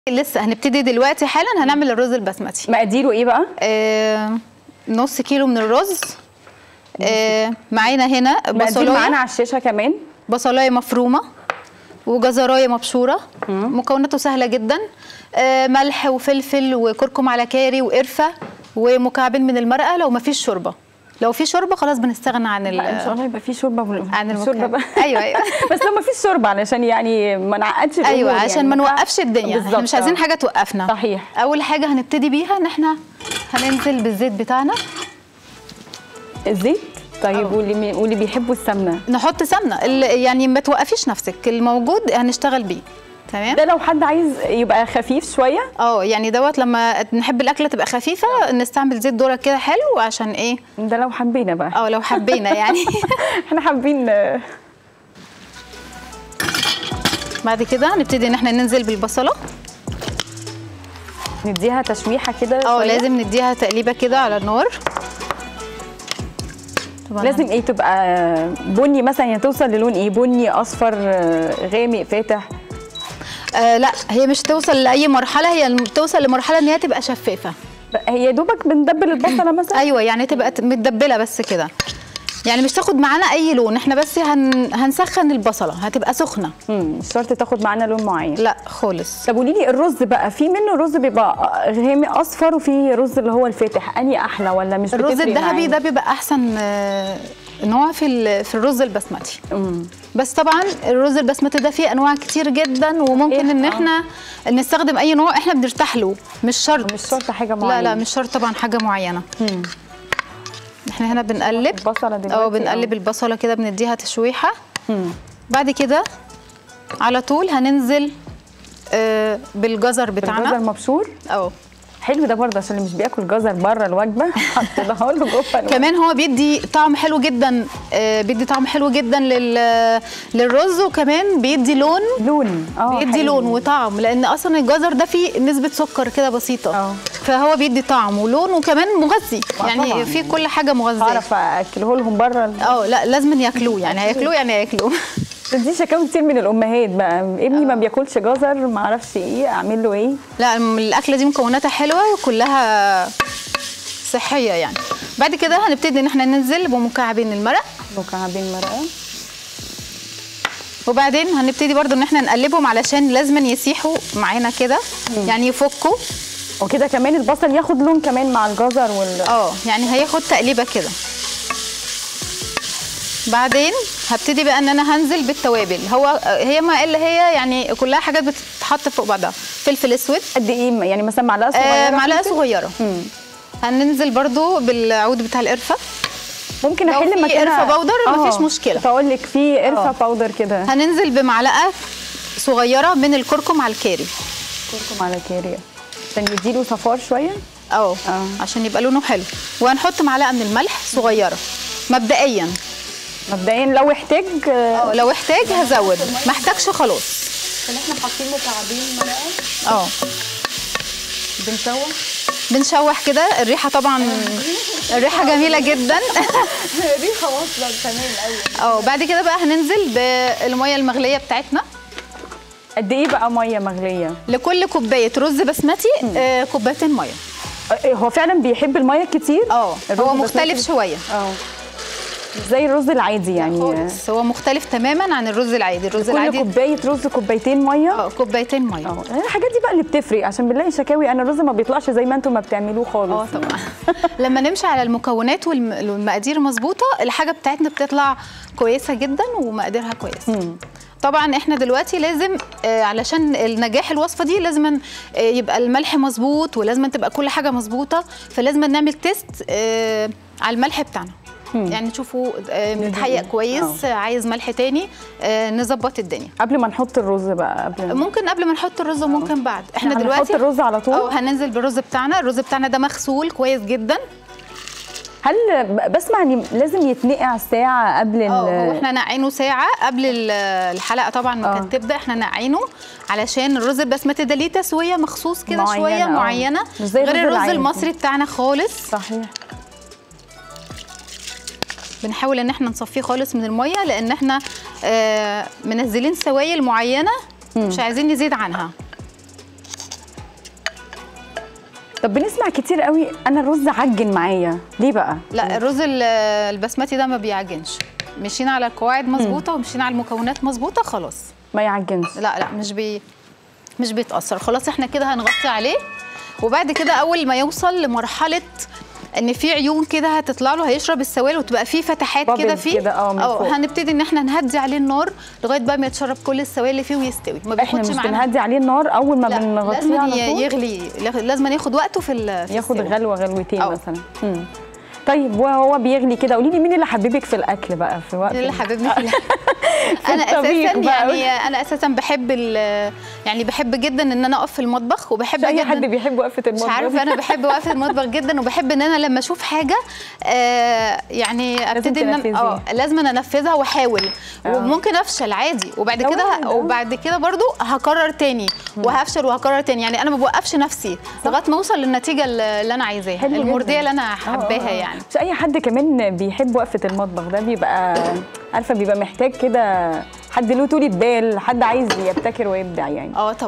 لسه هنبتدي دلوقتي حالا هنعمل الرز البسمتي مقاديره ايه بقى آه نص كيلو من الرز آه معانا هنا مقادير بصلايه معانا على الشاشه كمان بصلايه مفرومه وجزرايه مبشوره مكوناته سهله جدا آه ملح وفلفل وكركم على كاري وقرفه ومكعبين من المرقه لو ما فيش شوربه لو في شوربه خلاص بنستغنى عن ال- لا ان شاء الله يبقى في شوربه بال- عن شوربه المكعب بقى ايوه ايوه بس لو ما فيش شوربه علشان يعني ما نعقدش الأمور ايوه يعني. عشان ما نوقفش الدنيا احنا بالظبط، مش عايزين آه. حاجه توقفنا صحيح. اول حاجه هنبتدي بيها ان احنا هننزل بالزيت بتاعنا الزيت طيب آه. واللي مي- واللي بيحبوا السمنه نحط سمنه ال- يعني ما توقفيش نفسك الموجود هنشتغل بيه تمام ده لو حد عايز يبقى خفيف شويه اه يعني دوت لما نحب الاكله تبقى خفيفه نستعمل زيت ذره كده حلو عشان ايه ده لو حبينا بقى اه لو حبينا يعني احنا حابين آه، بعد كده هنبتدي ان احنا ننزل بالبصله نديها تشويحه كده اه شوية. لازم نديها تقليبه كده على النار طبعا لازم ايه تبقى بني مثلا يعني توصل للون ايه بني اصفر آه، غامق فاتح آه لا هي مش توصل لاي مرحله هي توصل لمرحله ان هي تبقى شفافه هي يا دوبك بندبل البصله مثلا ايوه يعني تبقى ت- متدبله بس كده يعني مش تاخد معانا اي لون احنا بس هن... هنسخن البصله هتبقى سخنه مم، مش شرط تاخد معانا لون معين لا خالص طب قولي لي الرز بقى في منه رز بيبقى غامق اصفر وفي رز اللي هو الفاتح اني احلى ولا مش الرز بتفرق الذهبي معايا؟ ده بيبقى احسن آه، نوع في ال- في الرز البسمتي مم. بس طبعا الرز البسمتي ده فيه انواع كتير جدا وممكن صحيح، ان آه. احنا نستخدم اي نوع احنا بنرتاح له مش شرط مش شرط حاجه لا معينه لا مش شرط طبعا حاجه معينه مم. احنا هنا بنقلب البصله دلوقتي اه بنقلب البصله كده بنديها تشويحه بعد كده على طول هننزل آه، بالجزر الجزر بتاعنا مبشور اه حلو ده برضه عشان اللي مش بياكل جزر بره الوجبه حطيناها له جوه الوجبة. كمان هو بيدي طعم حلو جدا آه، بيدي طعم حلو جدا لل للرز وكمان بيدي لون لون اه بيدي حلو. لون وطعم لان اصلا الجزر ده فيه نسبه سكر كده بسيطه اه. فهو بيدي طعم ولون وكمان مغذي آه يعني طبعاً. فيه كل حاجه مغذيه اعرف اكله لهم بره ال- اه لا لازم ياكلوه يعني هياكلوه يعني هياكلوه دي شكاوي كتير من الامهات بقى ابني ما بياكلش جزر ما اعرفش ايه اعمل له ايه لا الم- الاكله دي مكوناتها حلوه وكلها صحيه يعني بعد كده هنبتدي ان احنا ننزل بمكعبين المرق مكعبين مرقه وبعدين هنبتدي برضو ان احنا نقلبهم علشان لازم يسيحوا معانا كده يعني يفكوا وكده كمان البصل ياخد لون كمان مع الجزر وال اه يعني هياخد تقليبه كده بعدين هبتدي بقى ان انا هنزل بالتوابل هو هي ما الا هي يعني كلها حاجات بتتحط فوق بعضها فلفل اسود قد ايه يعني مثلا معلقه صغيره آه معلقه فلفل؟ صغيره مم. هننزل برضو بالعود بتاع القرفه ممكن لو احل في مكانها قرفة باودر مفيش مشكلة. بقول لك في قرفه آه. باودر كده هننزل بمعلقه صغيره من الكركم على الكاري كركم على كاري عشان يديله صفار شويه اه آه. عشان يبقى لونه حلو وهنحط معلقه من الملح صغيره مبدئيا مبدئيا لو احتاج اه لو احتاج هزود ما احتاجش خلاص عشان احنا حاطين مكعبين مرقه اه بنشوح بنشوح كده الريحه طبعا الريحه جميله جدا ريحه واصله تمام قوي اه بعد كده بقى هننزل بالميه المغليه بتاعتنا قد ايه بقى ميه مغليه لكل كوبايه رز بسمتي آه كوبايتين ميه آه، هو فعلا بيحب الميه كتير اه الرز هو البسمتي؟ مختلف شويه اه مش زي الرز العادي يعني خالص هو مختلف تماما عن الرز العادي الرز كل العادي كوبايه رز كوبايتين ميه اه كوبايتين ميه اه الحاجات دي بقى اللي بتفرق عشان بنلاقي شكاوي انا الرز ما بيطلعش زي ما انتم ما بتعملوه خالص اه طبعا لما نمشي على المكونات والم- والمقادير مظبوطه الحاجه بتاعتنا بتطلع كويسه جدا ومقاديرها كويسه طبعا احنا دلوقتي لازم آه علشان النجاح الوصفه دي لازم آه يبقى الملح مظبوط ولازم تبقى كل حاجه مظبوطه فلازم نعمل تيست آه على الملح بتاعنا يعني نشوفوا آه متهيأ كويس آه عايز ملح تاني آه نظبط الدنيا قبل ما نحط الرز بقى قبل ممكن قبل ما نحط الرز وممكن بعد احنا هنحط دلوقتي الرز على طول؟ اه هننزل بالرز بتاعنا الرز بتاعنا ده مغسول كويس جدا هل ب- بسمع ان لازم يتنقع ساعه قبل ال اه هو احنا نقعينه ساعه قبل ال- الحلقه طبعا ما اه. كانت تبدا احنا نقعينه علشان الرز البسمتي ده ليه تسويه مخصوص كده معينة، شويه اه. معينه مش زي غير الرز الرز العادي. المصري بتاعنا خالص صحيح بنحاول ان احنا نصفيه خالص من الميه لان احنا آه منزلين سوائل معينه مش عايزين نزيد عنها طب بنسمع كتير قوي انا الرز عجن معايا ليه بقى لا الرز ال- البسمتي ده ما بيعجنش مشينا على القواعد مظبوطه ومشينا على المكونات مظبوطه خلاص ما يعجنش لا لا مش بي مش بيتاثر خلاص احنا كده هنغطي عليه وبعد كده اول ما يوصل لمرحله ان في عيون كده هتطلع له هيشرب السوائل وتبقى فيه فتحات كده Bubbles فيه كده، اه، من فوق. هنبتدي ان احنا نهدي عليه النار لغايه بقى ما يتشرب كل السوائل اللي فيه ويستوي ما احنا بياخدش مش معانا بنهدي عليه النار اول ما لا بنغطيه لازم على ي- طول يغلي لازم ياخد وقته في ال- في ياخد السوا. غلوه غلوتين اه. مثلا مم. طيب وهو بيغلي كده قولي لي مين اللي حببك في الاكل بقى في وقت اللي ال- حببني في الأكل. انا الطبيخ اساسا بقى. يعني انا اساسا بحب ال- يعني بحب جدا ان انا اقف في المطبخ وبحب مش اي جدا حد بيحب وقفه مش المطبخ عارفه انا بحب وقفه المطبخ جدا وبحب ان انا لما اشوف حاجه آه يعني ابتدي ان تنفذيها. انا اه لازم أنا انفذها واحاول اه. وممكن افشل عادي وبعد وارد، كده اه. وبعد كده برضو هكرر تاني وهفشل وهكرر تاني يعني انا ما بوقفش نفسي لغايه ما اوصل للنتيجه اللي انا عايزاها حلو جدا. المرضيه اللي انا اه، اه، حباها اه. يعني مش اي حد كمان بيحب وقفه المطبخ ده بيبقى عارفه بيبقى محتاج كده حد له طولة بال حد عايز يبتكر ويبدع يعني اه طبعا